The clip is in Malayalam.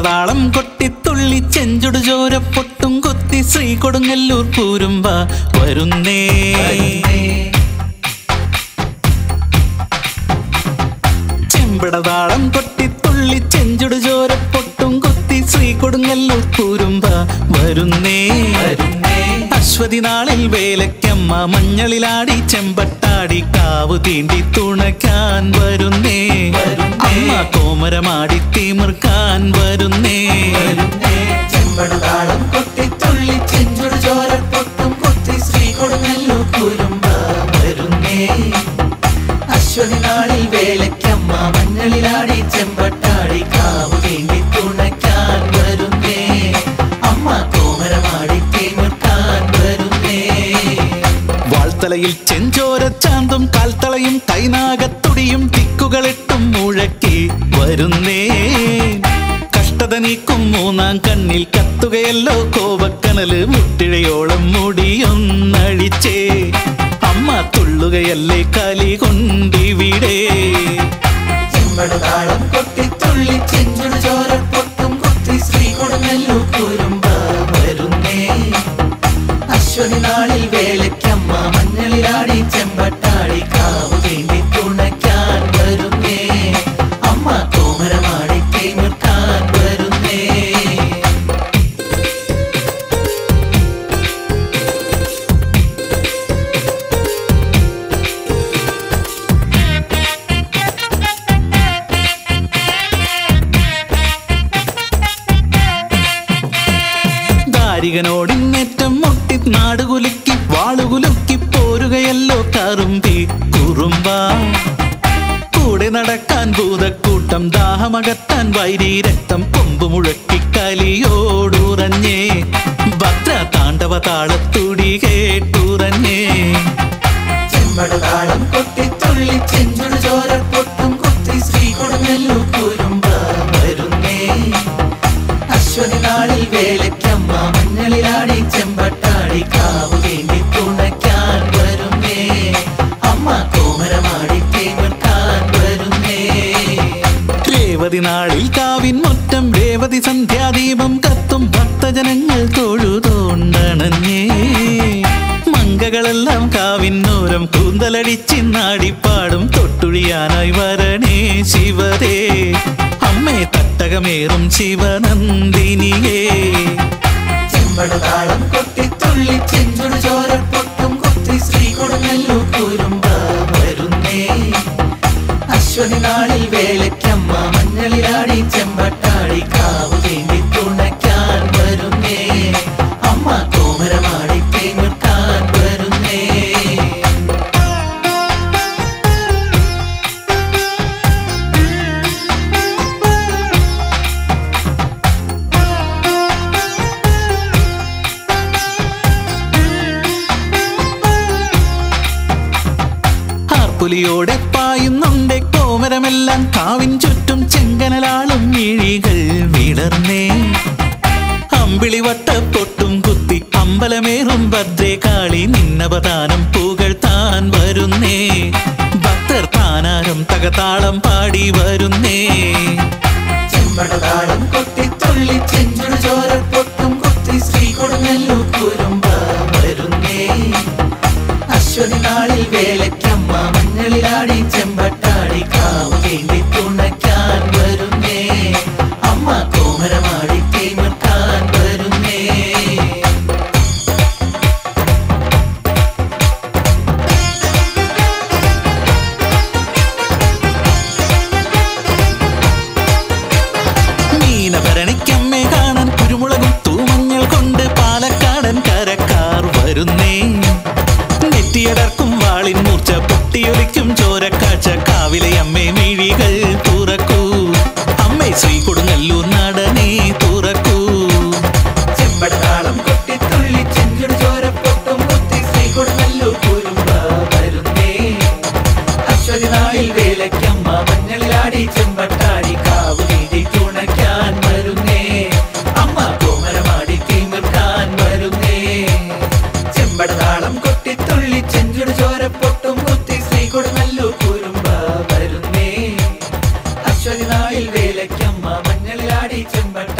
ചെമ്പടതാളം കൊട്ടിത്തുള്ളി ചെഞ്ചുടു ചോര പൊട്ടും കൊത്തി ശ്രീ കൊടുങ്ങല്ലൂർ കൂരുമ്പ വരുന്നേ ചെമ്പടതാളം കൊട്ടിത്തുള്ളി ചെഞ്ചുടു ചോര പൊട്ടും കൊത്തി ശ്രീ കൊടുങ്ങല്ലൂർ കൂരുമ്പ വരുന്നേ അശ്വതി നാളിൽ വേലയ്ക്കമ്മ മഞ്ഞളിലാടി ചെമ്പട്ടാടി കാവു തീണ്ടി തുണയ്ക്കാൻ വരുന്നേ അമ്മ കോമരമാടി തീമിർക്കാൻ വരുന്നേ ചെമ്പടതാളം കൊട്ടിത്തുള്ളി ചെഞ്ചുടു ചോര പൊട്ടും കൊത്തി ശ്രീ കൊടുങ്ങല്ലൂർ കുരുമ്പ വരുന്നേ അശ്വതി നാളിൽ വേലയ്ക്കമ്മ മഞ്ഞളിലാടി ചെമ്പട്ടാടി കാവു വേണ്ടി തുണയ്ക്കാൻ വരുന്നേ അമ്മ കോമരമാടി തീമിർക്കാൻ വരുന്നേ വാൾത്തലയിൽ ചെഞ്ചോര ചാന്തും കാൽത്തളയും കൈനാഗത്തുടിയും തിക്കുകളിട്ടും മുഴക്കി വരുന്നേ കഷ്ടത നീക്കും മൂന്നാം കണ്ണിൽ കത്തുകയല്ലോ കോപക്കനല് മുട്ടിഴയോളം മുടിയൊന്നഴിച്ചേ അമ്മ തുള്ളുകയല്ലേ കലി കൊണ്ടിവിടെ ചെമ്പടതാളം കൊട്ടിത്തുള്ളി ചെഞ്ചുടു ചോര പൊട്ടും കൊത്തി ശ്രീ കൊടുങ്ങല്ലൂർ കുരുമ്പ വരുന്നേ അശ്വതി നാളിൽ വേലയ്ക്കമ്മ മഞ്ഞളിലാടി ചെമ്പട്ടാടി കാവു വേണ്ടി തുണയ്ക്കാൻ വരുന്നേ അമ്മ കോമരമാടി തീമിർക്കാൻ വരുന്നേ ദാരികനോടിന്നേറ്റം മുട്ടി നാടുകുലുക്കി വാളുകുലുക്കി പോരുകയല്ലോ കറുമ്പി കുറുമ്പ കൂടെ നടക്കാൻ ഭൂതക്കൂട്ടം ദാഹമകത്താൻ വൈരി രക്തം കൊമ്പ് മുഴക്കി കലിയോടുറഞ്ഞേ ഭദ്ര താണ്ഡവ താളത്തുടി കേട്ടുറഞ്ഞേ ചെമ്പടതാളം കൊട്ടിത്തുള്ളി ചെഞ്ചുടു ചോര പൊട്ടും കൊത്തി ശ്രീ കൊടുങ്ങല്ലൂർ കുരുമ്പ വരുന്നേ അശ്വതി നാളിൽ വേലയ്ക്കമ്മ മഞ്ഞളിലാടി ചെമ്പട്ടാടി കാവു വേണ്ടി തുണയ്ക്കാൻ വരുന്നേ അമ്മ കോമരമാടി തീമിർക്കാൻ വരുന്നേ രേവതി നാളിൽ കാവിൻ മുറ്റം രേവതി സന്ധ്യാദീപം കത്തും ഭക്തജനങ്ങൾ തൊഴുതോണ്ടണഞ്ഞേ മങ്കകളെല്ലാം കാവിന്നോരം കൂന്തലടിച്ചിന്നാടിപ്പാടും തൊട്ടുഴിയാനായി വരണേ ശിവരേ അമ്മേ തട്ടകമേറും ശിവനന്ദിനിയേ ചെമ്പടതാളം കൊട്ടിത്തുള്ളി ചെഞ്ചുടു ചോര പൊട്ടും കൊത്തി ശ്രീ കൊടുങ്ങല്ലൂർ കുരുമ്പ വരുന്നേ അശ്വതി നാളിൽ വേലയ്ക്കമ്മ മഞ്ഞളിലാടി ചെമ്പട്ടാടി കാവു വേണ്ടി തുണയ്ക്കാൻ വരുന്നേ അമ്മ കോമരമാടി തീമിർക്കാൻ വരുന്നേ ആർപ്പുലിയോടെ പായുന്നുണ്ട് കോമരമെല്ലാം കാവിൻ ചുറ്റും ചെങ്കനലാളും മിഴികൾ വിടർന്നേ അമ്പിളി വട്ടപ്പൊട്ടും കുത്തി അമ്പലമേറും ഭദ്രേ കാളി നിന്നവതാനം പൂകൾ താൻ വരുന്നേ ഭക്തർ താനാരം തകതാളം പാടി വരുന്നേ ചെമ്പടതാളം കൊട്ടിത്തുള്ളി ചെഞ്ചുടു ചോര പൊട്ടും കൊത്തി ശ്രീ കൊടുങ്ങല്ലൂർ കുരുമ്പ വരുന്നേ അശ്വതി നാളിൽ വേലയ്ക്കമ്മ മഞ്ഞളിലാടി ചെമ്പട്ടാടി കാവു വേണ്ടി തുണയ്ക്കാൻ വരുന്നേ അമ്മ കോമരമാടി തീമിർക്കാൻ വരുന്നേ മീനഭരണിക്കമ്മേ കാണാൻ കുരുമുളകും തൂമഞ്ഞൾ കൊണ്ട് പാലക്കാടൻ കരക്കാർ വരുന്നേ നെറ്റിയടർക്കും വാളിൻ മൂർച്ച പൊട്ടിയൊലിക്കും ചോരക്കാഴ്ച കാവിലെ അമ്മേ മിഴികൾ തുറക്കൂ അമ്മേ ശ്രീ കൊടുങ്ങല്ലൂർ നടനേ തുറക്കൂ ചെമ്പടതാളം കൊട്ടിത്തുള്ളി ചെഞ്ചുടു ചോര പൊട്ടും കുത്തി ശ്രീ കൊടുങ്ങല്ലൂർ കുരുമ്പ വരുന്നേ അശ്വതി നാളിൽ വേലയ്ക്കമ്മ മഞ്ഞളിലാടി ചെമ്പട്ടാടി കാവു നീതി തുണയ്ക്കാൻ വരുന്നേ അമ്മ കോമരമാടി തീമിർക്കാൻ വരുന്നേ ചെമ്പടതാളം കൊട്ടിത്തുള്ളി ചെഞ്ചുടു ചോര പൊട്ടും കുത്തി ശ്രീ കൊടുങ്ങല്ലൂർ കുരുമ്പ വരുന്നേ അശ്വതി നാളിൽ വേലയ്ക്കമ്മ മഞ്ഞളിലാടി ചെമ്പട്ട